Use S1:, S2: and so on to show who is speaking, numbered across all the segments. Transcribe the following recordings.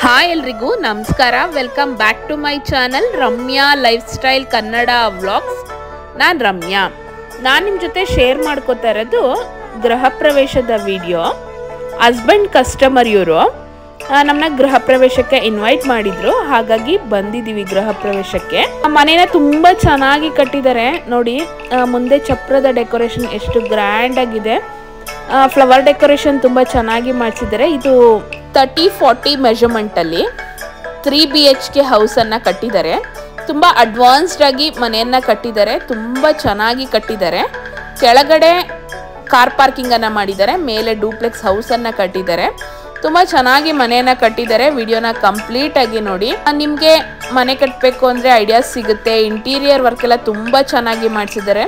S1: hi ಎಲ್ರಿಗೂ ನಮಸ್ಕಾರ welcome back to my channel Ramya lifestyle Kannada vlogs ನಾನು ರಮ್ಯಾ ನಾನು ನಿಮ್ಮ ಜೊತೆ ಶೇರ್ ಮಾಡ್ಕೋತಾ ಇರೋದು ಗೃಹ ಪ್ರವೇಶದ ವಿಡಿಯೋ ಹಸ್ಬೆಂಡ್ ಕಸ್ಟಮರ್ ಇವರು ನಮ್ಮನ್ನ ಗೃಹ ಪ್ರವೇಶಕ್ಕೆ ಇನ್ವೈಟ್ ಮಾಡಿದ್ರು ಹಾಗಾಗಿ ಬಂದಿದ್ದೀವಿ ಗೃಹ ಪ್ರವೇಶಕ್ಕೆ ಆ ಮನೇನ ತುಂಬ ಚೆನ್ನಾಗಿ ಕಟ್ಟಿದ್ದಾರೆ ನೋಡಿ ಆ, ಮುಂದೆ ಚಪ್ರದ ಡೆಕೋರೇಷನ್ ಎಷ್ಟು ಗ್ರ್ಯಾಂಡ್ ಆಗಿದೆ ಫ್ಲವರ್ ಡೆಕೋರೇಷನ್ ತುಂಬ ಚೆನ್ನಾಗಿ ಮಾಡಿಸಿದ್ದಾರೆ ಇದು ತರ್ಟಿ ಫಾರ್ಟಿ ಮೆಷರ್ಮೆಂಟಲ್ಲಿ ತ್ರೀ ಬಿ ಎಚ್ ಕೆ ಹೌಸನ್ನು ಕಟ್ಟಿದ್ದಾರೆ ತುಂಬ ಅಡ್ವಾನ್ಸ್ಡ್ ಆಗಿ ಮನೆಯನ್ನು ಕಟ್ಟಿದ್ದಾರೆ ತುಂಬ ಚೆನ್ನಾಗಿ ಕಟ್ಟಿದ್ದಾರೆ ಕೆಳಗಡೆ ಕಾರ್ ಪಾರ್ಕಿಂಗನ್ನು ಮಾಡಿದ್ದಾರೆ ಮೇಲೆ ಡೂಪ್ಲೆಕ್ಸ್ ಹೌಸನ್ನು ಕಟ್ಟಿದ್ದಾರೆ ತುಂಬ ಚೆನ್ನಾಗಿ ಮನೆಯನ್ನು ಕಟ್ಟಿದ್ದಾರೆ ವಿಡಿಯೋನ ಕಂಪ್ಲೀಟ್ ಆಗಿ ನೋಡಿ ನಿಮಗೆ ಮನೆ ಕಟ್ಟಬೇಕು ಅಂದರೆ ಐಡಿಯಾಸ್ ಸಿಗುತ್ತೆ ಇಂಟೀರಿಯರ್ ವರ್ಕ್ ಎಲ್ಲ ತುಂಬ ಚೆನ್ನಾಗಿ ಮಾಡಿಸಿದ್ದಾರೆ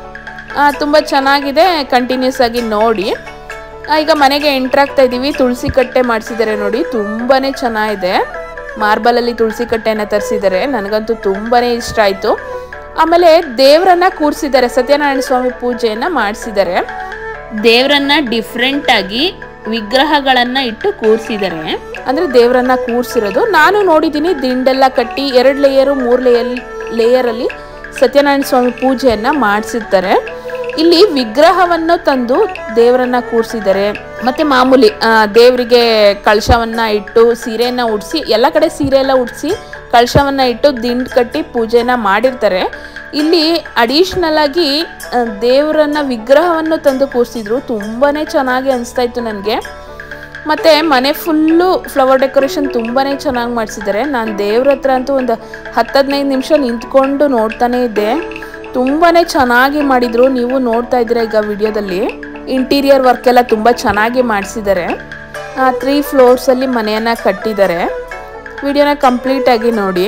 S1: ತುಂಬ ಚೆನ್ನಾಗಿದೆ ಕಂಟಿನ್ಯೂಸ್ ಆಗಿ ನೋಡಿ ಆ, ಈಗ ಮನೆಗೆ ಎಂಟ್ರ್ ಆಗ್ತಾ ಇದ್ದೀವಿ ತುಳಸಿ ಕಟ್ಟೆ ಮಾಡಿಸಿದ್ದಾರೆ ನೋಡಿ ತುಂಬಾ ಚೆನ್ನಾಗಿದೆ ಮಾರ್ಬಲಲ್ಲಿ ತುಳಸಿ ಕಟ್ಟೆನ ತರಿಸಿದ್ದಾರೆ ನನಗಂತೂ ತುಂಬಾ ಇಷ್ಟ ಆಯಿತು ಆಮೇಲೆ ದೇವರನ್ನ ಕೂರಿಸಿದ್ದಾರೆ ಸತ್ಯನಾರಾಯಣ ಸ್ವಾಮಿ ಪೂಜೆಯನ್ನು ಮಾಡಿಸಿದ್ದಾರೆ ದೇವರನ್ನ ಡಿಫ್ರೆಂಟ್ ಆಗಿ ವಿಗ್ರಹಗಳನ್ನ ಇಟ್ಟು ಕೂರಿಸಿದ್ದಾರೆ ಅಂದ್ರೆ ದೇವರನ್ನ ಕೂರಿಸಿರೋದು ನಾನು ನೋಡಿದ್ದೀನಿ ದಿಂಡೆಲ್ಲ ಕಟ್ಟಿ ಎರಡು ಲೇಯರು ಮೂರು ಲೇಯರ್ ಲೇಯರಲ್ಲಿ ಸತ್ಯನಾರಾಯಣ ಸ್ವಾಮಿ ಪೂಜೆಯನ್ನ ಮಾಡಿಸಿರ್ತಾರೆ ಇಲ್ಲಿ ವಿಗ್ರಹವನ್ನು ತಂದು ದೇವರನ್ನ ಕೂರಿಸಿದ್ದಾರೆ ಮತ್ತೆ ಮಾಮೂಲಿ ಆ, ದೇವರಿಗೆ ಕಳಶವನ್ನ ಇಟ್ಟು ಸೀರೆಯನ್ನ ಉಡಿಸಿ ಎಲ್ಲ ಕಡೆ ಸೀರೆ ಎಲ್ಲ ಉಡಿಸಿ ಕಳಶವನ್ನ ಇಟ್ಟು ದಿಂಡು ಕಟ್ಟಿ ಪೂಜೆನ ಮಾಡಿರ್ತಾರೆ ಇಲ್ಲಿ ಅಡಿಷ್ನಲ್ ಆಗಿ ಆ, ದೇವರನ್ನ ವಿಗ್ರಹವನ್ನು ತಂದು ಕೂರಿಸಿದ್ರು ತುಂಬಾನೇ ಚೆನ್ನಾಗಿ ಅನಿಸ್ತಾ ಇತ್ತು ನನಗೆ ಮತ್ತು ಮನೆ ಫುಲ್ಲು ಫ್ಲವರ್ ಡೆಕೋರೇಷನ್ ತುಂಬಾ ಚೆನ್ನಾಗಿ ಮಾಡಿಸಿದ್ದಾರೆ ನಾನು ದೇವ್ರ ಹತ್ರ ಅಂತೂ ಒಂದು ಹತ್ತು ಹದಿನೈದು ನಿಮಿಷ ನಿಂತ್ಕೊಂಡು ನೋಡ್ತಾನೆ ಇದ್ದೆ ತುಂಬಾ ಚೆನ್ನಾಗಿ ಮಾಡಿದರು ನೀವು ನೋಡ್ತಾ ಇದ್ದೀರಾ ಈಗ ವಿಡಿಯೋದಲ್ಲಿ ಇಂಟೀರಿಯರ್ ವರ್ಕ್ ಎಲ್ಲ ತುಂಬ ಚೆನ್ನಾಗಿ ಮಾಡಿಸಿದ್ದಾರೆ ತ್ರೀ ಫ್ಲೋರ್ಸಲ್ಲಿ ಮನೆಯನ್ನು ಕಟ್ಟಿದ್ದಾರೆ ವಿಡಿಯೋನ ಕಂಪ್ಲೀಟಾಗಿ ನೋಡಿ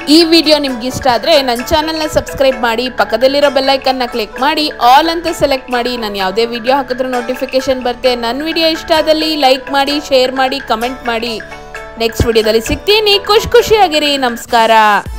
S1: ಈ ವಿಡಿಯೋ ನಿಮ್ಗೆ ಇಷ್ಟ ಆದರೆ ನನ್ನ ಚಾನಲ್ನ ಸಬ್ಸ್ಕ್ರೈಬ್ ಮಾಡಿ ಪಕ್ಕದಲ್ಲಿರೋ ಬೆಲ್ಲೈಕನ್ನ ಕ್ಲಿಕ್ ಮಾಡಿ ಆಲ್ ಅಂತ ಸೆಲೆಕ್ಟ್ ಮಾಡಿ ನಾನು ಯಾವುದೇ ವಿಡಿಯೋ ಹಾಕಿದ್ರೂ ನೋಟಿಫಿಕೇಶನ್ ಬರುತ್ತೆ ನನ್ನ ವಿಡಿಯೋ ಇಷ್ಟ ಆದಲ್ಲಿ ಲೈಕ್ ಮಾಡಿ ಶೇರ್ ಮಾಡಿ ಕಮೆಂಟ್ ಮಾಡಿ ನೆಕ್ಸ್ಟ್ ವಿಡಿಯೋದಲ್ಲಿ ಸಿಗ್ತೀನಿ ಖುಷಿ ಖುಷಿಯಾಗಿರಿ ನಮಸ್ಕಾರ